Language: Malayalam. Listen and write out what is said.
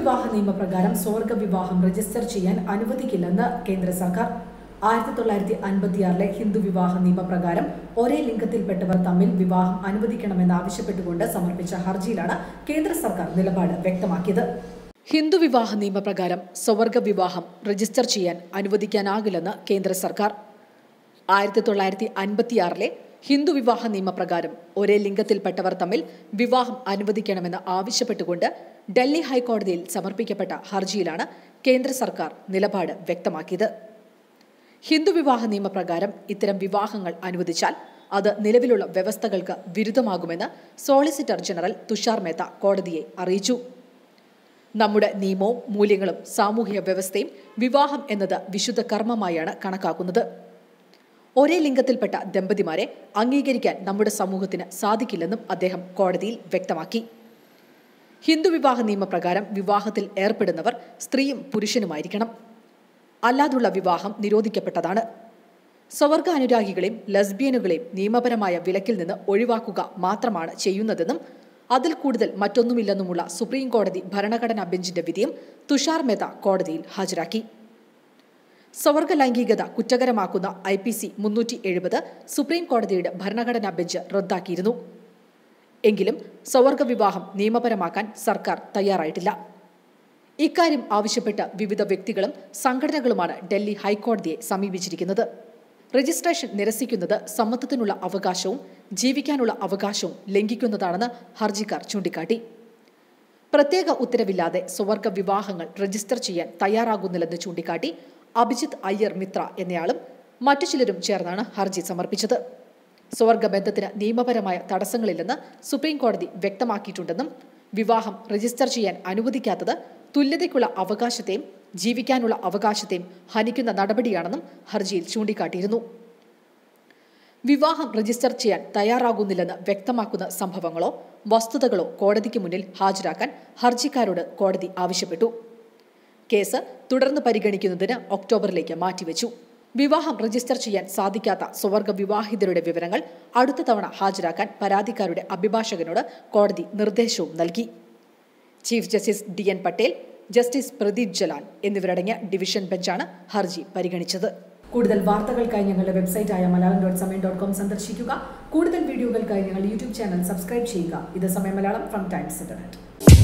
വിവാഹ നിയമപ്രകാരം സ്വർഗ വിവാഹം രജിസ്റ്റർ ചെയ്യാൻ അനുവദിക്കില്ലെന്ന് കേന്ദ്ര സർക്കാർ ആയിരത്തി തൊള്ളായിരത്തി അൻപത്തിയാറിലെ ഹിന്ദു വിവാഹ നിയമപ്രകാരം ഒരേ ലിംഗത്തിൽപ്പെട്ടവർ തമ്മിൽ വിവാഹം അനുവദിക്കണമെന്ന് ആവശ്യപ്പെട്ടുകൊണ്ട് സമർപ്പിച്ച ഹർജിയിലാണ് കേന്ദ്ര സർക്കാർ നിലപാട് വ്യക്തമാക്കിയത് ഹിന്ദു വിവാഹ നിയമപ്രകാരം സ്വവർഗ വിവാഹം രജിസ്റ്റർ ചെയ്യാൻ അനുവദിക്കാനാകില്ലെന്ന് കേന്ദ്ര സർക്കാർ ആയിരത്തി തൊള്ളായിരത്തി അൻപത്തിയാറിലെ ഹിന്ദു വിവാഹ നിയമപ്രകാരം ഒരേ ലിംഗത്തിൽപ്പെട്ടവർ തമ്മിൽ വിവാഹം അനുവദിക്കണമെന്ന് ആവശ്യപ്പെട്ടുകൊണ്ട് ഡൽഹി ഹൈക്കോടതിയിൽ സമർപ്പിക്കപ്പെട്ട ഹർജിയിലാണ് കേന്ദ്ര സർക്കാർ നിലപാട് വ്യക്തമാക്കിയത് ഹിന്ദു വിവാഹ നിയമപ്രകാരം ഇത്തരം വിവാഹങ്ങൾ അനുവദിച്ചാൽ അത് നിലവിലുള്ള വ്യവസ്ഥകൾക്ക് വിരുദ്ധമാകുമെന്ന് സോളിസിറ്റർ ജനറൽ തുഷാർ മേത്ത കോടതിയെ അറിയിച്ചു നമ്മുടെ നിയമവും മൂല്യങ്ങളും സാമൂഹിക വ്യവസ്ഥയും വിവാഹം എന്നത് വിശുദ്ധ കർമ്മമായാണ് കണക്കാക്കുന്നത് ഒരേ ലിംഗത്തിൽപ്പെട്ട ദമ്പതിമാരെ അംഗീകരിക്കാൻ നമ്മുടെ സമൂഹത്തിന് സാധിക്കില്ലെന്നും അദ്ദേഹം കോടതിയിൽ വ്യക്തമാക്കി ഹിന്ദു വിവാഹ നിയമപ്രകാരം വിവാഹത്തിൽ ഏർപ്പെടുന്നവർ സ്ത്രീയും പുരുഷനുമായിരിക്കണം അല്ലാതുള്ള വിവാഹം നിരോധിക്കപ്പെട്ടതാണ് സ്വവർഗ അനുരാഗികളെയും ലസ്ബിയനുകളെയും നിയമപരമായ വിലക്കിൽ നിന്ന് ഒഴിവാക്കുക മാത്രമാണ് ചെയ്യുന്നതെന്നും അതിൽ കൂടുതൽ മറ്റൊന്നുമില്ലെന്നുമുള്ള സുപ്രീം കോടതി ഭരണഘടനാ ബെഞ്ചിന്റെ വിധിയും തുഷാർ മേത്ത കോടതിയിൽ ഹാജരാക്കി സ്വവർഗ ലൈംഗികത കുറ്റകരമാക്കുന്ന ഐ പി സി മുന്നൂറ്റി എഴുപത് സുപ്രീം കോടതിയുടെ ഭരണഘടനാ ബെഞ്ച് റദ്ദാക്കിയിരുന്നു എങ്കിലും സ്വവർഗ വിവാഹം നിയമപരമാക്കാൻ സർക്കാർ തയ്യാറായിട്ടില്ല ഇക്കാര്യം ആവശ്യപ്പെട്ട് വിവിധ വ്യക്തികളും സംഘടനകളുമാണ് ഡൽഹി ഹൈക്കോടതിയെ സമീപിച്ചിരിക്കുന്നത് രജിസ്ട്രേഷൻ നിരസിക്കുന്നത് സമ്മതത്തിനുള്ള അവകാശവും ജീവിക്കാനുള്ള അവകാശവും ലംഘിക്കുന്നതാണെന്ന് ഹർജിക്കാർ ചൂണ്ടിക്കാട്ടി പ്രത്യേക ഉത്തരവില്ലാതെ സ്വവർഗ വിവാഹങ്ങൾ രജിസ്റ്റർ ചെയ്യാൻ തയ്യാറാകുന്നില്ലെന്ന് ചൂണ്ടിക്കാട്ടി അഭിജിത്ത് അയ്യർ മിത്ര എന്നയാളും മറ്റു ചിലരും ചേർന്നാണ് ഹർജി സമർപ്പിച്ചത് സ്വവർഗ ബന്ധത്തിന് നിയമപരമായ തടസ്സങ്ങളില്ലെന്ന് സുപ്രീം കോടതി വ്യക്തമാക്കിയിട്ടുണ്ടെന്നും വിവാഹം രജിസ്റ്റർ ചെയ്യാൻ അനുവദിക്കാത്തത് തുല്യതയ്ക്കുള്ള അവകാശത്തെയും ജീവിക്കാനുള്ള അവകാശത്തെയും ഹനിക്കുന്ന നടപടിയാണെന്നും ഹർജിയിൽ ചൂണ്ടിക്കാട്ടിയിരുന്നു വിവാഹം രജിസ്റ്റർ ചെയ്യാൻ തയ്യാറാകുന്നില്ലെന്ന് വ്യക്തമാക്കുന്ന സംഭവങ്ങളോ വസ്തുതകളോ കോടതിക്ക് മുന്നിൽ ഹാജരാക്കാൻ ഹർജിക്കാരോട് കോടതി ആവശ്യപ്പെട്ടു കേസ് തുടർന്ന് പരിഗണിക്കുന്നതിന് ഒക്ടോബറിലേക്ക് മാറ്റിവെച്ചു വിവാഹം രജിസ്റ്റർ ചെയ്യാൻ സാധിക്കാത്ത സ്വവർഗ വിവാഹിതരുടെ വിവരങ്ങൾ അടുത്ത തവണ ഹാജരാക്കാൻ പരാതിക്കാരുടെ അഭിഭാഷകനോട് കോടതി നിർദ്ദേശവും നൽകി chief justice D N Patel justice Pradeep Jalan എന്നിവരടങ്ങിയ ഡിവിഷൻ ബെഞ്ചാണ് ഹർജി പരിഗണിച്ചത് കൂടുതൽ വാർത്തകൾക്കായി ഞങ്ങളുടെ വെബ്സൈറ്റായ Malayalam dot Samayam dot com സന്ദർശിക്കുക കൂടുതൽ വീഡിയോകൾക്കായി ഞങ്ങളുടെ യൂട്യൂബ് ചാനൽ സബ്സ്ക്രൈബ് ചെയ്യുക ഇത് സമയം മലയാളം ഫ്രം ടൈംസ് ഇന്റർനെറ്റ്